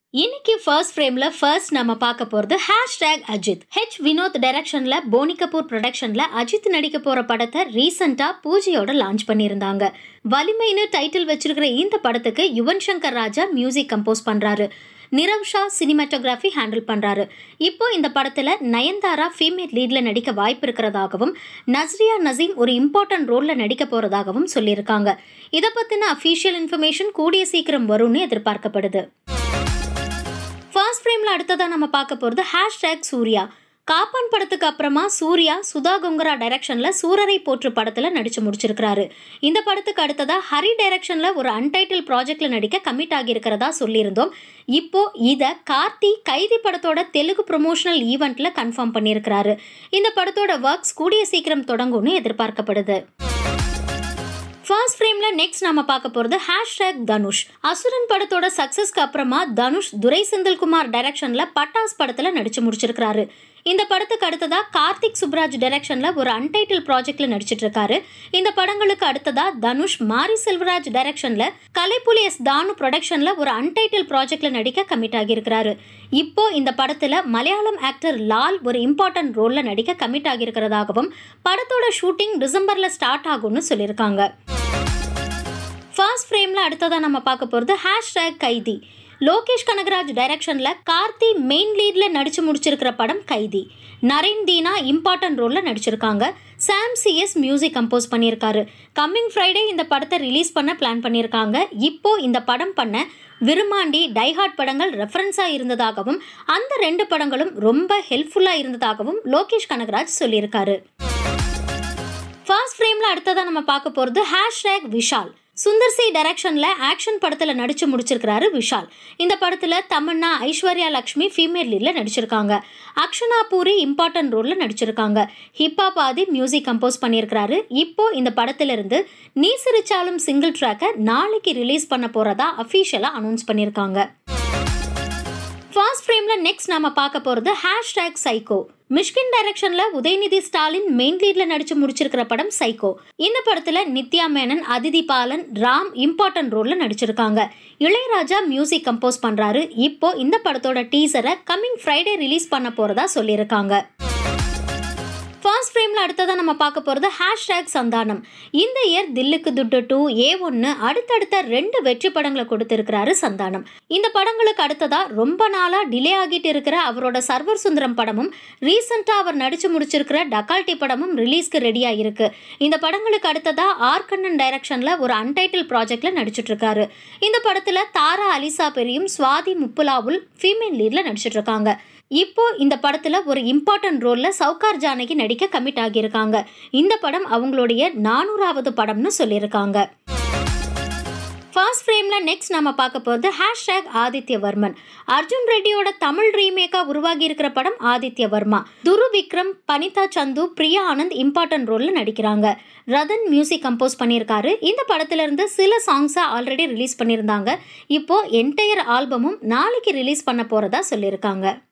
இன்னைக்கு ஃபர்ஸ்ட் ஃப்ரேம்ல ஃபர்ஸ்ட் நம்ம பார்க்க போறது ஹேஷ்டேக் அஜித் ஹெச் வினோத் டைரக்ஷன்ல போனி கபூர் ப்ரொடக்ஷன்ல அஜித் நடிக்க போற படத்தை ரீசெண்டா பூஜையோட லான்ச் பண்ணியிருந்தாங்க வலிமைன்னு டைட்டில் வச்சிருக்கிற இந்த படத்துக்கு யுவன் சங்கர் ராஜா மியூசிக் கம்போஸ் பண்றாரு நிரவ் ஷா சினிமாட்டோகிராஃபி ஹேண்டில் பண்றாரு இப்போ இந்த படத்துல நயன்தாரா ஃபீமேல் லீட்ல நடிக்க வாய்ப்பு இருக்கிறதாகவும் நஸ்ரியா நசீம் ஒரு இம்பார்ட்டன்ட் ரோல்ல நடிக்க போறதாகவும் சொல்லியிருக்காங்க இதை பத்தின அஃபீஷியல் இன்ஃபர்மேஷன் கூடிய சீக்கிரம் வரும்னு எதிர்பார்க்கப்படுது ஃபர்ஸ்ட் ஃப்ரேமில் அடுத்ததாக நம்ம பார்க்க போகிறது ஹேஷ்டேக் சூர்யா காப்பான் படத்துக்கு அப்புறமா சூர்யா சுதா கொங்கரா டைரக்ஷனில் சூரரை போற்று படத்தில் நடித்து முடிச்சிருக்கிறாரு இந்த படத்துக்கு அடுத்ததாக ஹரி டைரக்ஷனில் ஒரு அன்டைட்டில் ப்ராஜெக்டில் நடிக்க கமிட் ஆகியிருக்கிறதா சொல்லியிருந்தோம் இப்போ இதை கார்த்தி கைதி படத்தோட தெலுங்கு ப்ரொமோஷனல் ஈவெண்ட்டில் கன்ஃபார்ம் பண்ணியிருக்கிறாரு இந்த படத்தோட ஒர்க்ஸ் கூடிய சீக்கிரம் தொடங்கும்னு எதிர்பார்க்கப்படுது ஃபர்ஸ்ட் ஃப்ரேம்ல நெக்ஸ்ட் நாம பார்க்க போறது ஹேஷ்டேக் தனுஷ் அசுரன் படத்தோட சக்சஸ்க்கு அப்புறமா தனுஷ் துரை செந்தில்குமார் டைரக்ஷன்ல பட்டாஸ் படத்துல நடிச்சு முடிச்சிருக்காரு இந்த படத்துக்கு அடுத்ததா கார்த்திக் சுப்ராஜ் டைரக்ஷன்ல ஒரு அன்டைட்டில் ப்ராஜெக்ட்ல நடிச்சிட்டு இருக்காரு இந்த படங்களுக்கு அடுத்ததா தனுஷ் மாரி செல்வராஜ் டைரக்ஷன்ல கலைப்புலி எஸ் தானு ப்ரொடக்ஷன்ல ஒரு அன்டைட்டில் ப்ராஜெக்ட்ல நடிக்க கமிட் ஆகியிருக்கிறாரு இப்போ இந்த படத்துல மலையாளம் ஆக்டர் லால் ஒரு இம்பார்ட்டன்ட் ரோல்ல நடிக்க கமிட் ஆகியிருக்கிறதாகவும் படத்தோட ஷூட்டிங் டிசம்பர்ல ஸ்டார்ட் ஆகும்னு சொல்லியிருக்காங்க ஃபர்ஸ்ட் ஃப்ரேமில் அடுத்ததாக நம்ம பார்க்க போகிறது ஹேஷ்டேக் கைதி லோகேஷ் கனகராஜ் டைரக்ஷனில் கார்த்தி மெயின் லீடில் நடித்து முடிச்சிருக்கிற படம் கைதி நரேன் தீனா இம்பார்ட்டன்ட் ரோலில் நடிச்சிருக்காங்க சாம் சிஎஸ் மியூசிக் கம்போஸ் பண்ணியிருக்காரு கம்மிங் ஃப்ரைடே இந்த படத்தை ரிலீஸ் பண்ண பிளான் பண்ணியிருக்காங்க இப்போ இந்த படம் பண்ண விருமாண்டி டைஹார்ட் படங்கள் ரெஃபரன்ஸாக இருந்ததாகவும் அந்த ரெண்டு படங்களும் ரொம்ப ஹெல்ப்ஃபுல்லாக இருந்ததாகவும் லோகேஷ் கனகராஜ் சொல்லியிருக்காரு ஃபர்ஸ்ட் ஃப்ரேமில் அடுத்ததாக நம்ம பார்க்க போகிறது ஹேஷ்டேக் விஷால் சுந்தர் சி டைரக்ஷனில் ஆக்ஷன் படத்தில் நடித்து முடிச்சிருக்கிறாரு விஷால் இந்த படத்தில் தமன்னா ஐஸ்வர்யா லக்ஷ்மி ஃபீமேல் லீடில் நடிச்சிருக்காங்க அக்ஷனா பூரி இம்பார்ட்டன்ட் ரோலில் நடிச்சிருக்காங்க ஹிப்ஹாப் ஆதி மியூசிக் கம்போஸ் பண்ணியிருக்கிறாரு இப்போ இந்த படத்திலிருந்து நீ சிரிச்சாலும் சிங்கிள் ட்ராக்கை நாளைக்கு ரிலீஸ் பண்ண போகிறதா அஃபீஷியலாக அனௌன்ஸ் பண்ணியிருக்காங்க ஃபர்ஸ்ட் ஃப்ரேமில் நெக்ஸ்ட் நாம பார்க்க போகிறது ஹேஷ்டேக் சைக்கோ மிஷ்கின் டைரக்ஷனில் உதயநிதி ஸ்டாலின் மெயின் லீடில் நடித்து முடிச்சிருக்கிற படம் சைக்கோ இந்த படத்தில் நித்யா மேனன் அதிதி பாலன் ராம் இம்பார்ட்டன்ட் ரோலில் நடிச்சிருக்காங்க இளையராஜா மியூசிக் கம்போஸ் பண்ணுறாரு இப்போ இந்த படத்தோட டீசரை கம்மிங் ஃப்ரைடே ரிலீஸ் பண்ண போகிறதா சொல்லியிருக்காங்க ஃபர்ஸ்ட் ஃப்ரேமில் அடுத்ததாக நம்ம பார்க்க போகிறது ஹேஷ்டேக் சந்தானம் இந்த இயர் தில்லுக்கு துட்டு டூ ஏ ஒன்று அடுத்தடுத்த ரெண்டு வெற்றி படங்களை கொடுத்துருக்கிறாரு சந்தானம் இந்த படங்களுக்கு அடுத்ததாக ரொம்ப நாளாக டிலே ஆகிட்டு இருக்கிற அவரோட சர்வர் சுந்தரம் படமும் ரீசெண்டாக அவர் நடித்து முடிச்சிருக்கிற டக்கால்டி படமும் ரிலீஸ்க்கு ரெடியாக இருக்கு இந்த படங்களுக்கு அடுத்ததாக ஆர்கண்ணன் டைரக்ஷனில் ஒரு அன்டைட்டில் ப்ராஜெக்டில் நடிச்சிட்டு இருக்காரு இந்த படத்தில் தாரா அலிசா பெரியும் சுவாதி முப்புலாவுல் ஃபீமேல் லீடில் நடிச்சிட்டு இருக்காங்க இப்போ இந்த படத்துல ஒரு இம்பார்ட்டன்ட் ரோல்ல சவுகார் ஜானகி நடிக்க கமிட் ஆகியிருக்காங்க இந்த படம் அவங்களுடைய நானூறாவது படம்னு சொல்லியிருக்காங்க ஃபர்ஸ்ட் ஃப்ரேமில் நெக்ஸ்ட் நம்ம பார்க்க போகிறது ஹேஷ்டேக் ஆதித்ய வர்மன் அர்ஜுன் ரெட்டியோட தமிழ் ரீமேக்காக உருவாகி இருக்கிற படம் ஆதித்ய வர்மா துரு விக்ரம் பனிதா சந்து பிரியா ஆனந்த் இம்பார்ட்டன்ட் ரோலில் நடிக்கிறாங்க ரதன் மியூசிக் கம்போஸ் பண்ணியிருக்காரு இந்த படத்துல இருந்து சில சாங்ஸை ஆல்ரெடி ரிலீஸ் பண்ணியிருந்தாங்க இப்போ என்டையர் ஆல்பமும் நாளைக்கு ரிலீஸ் பண்ண போகிறதா சொல்லியிருக்காங்க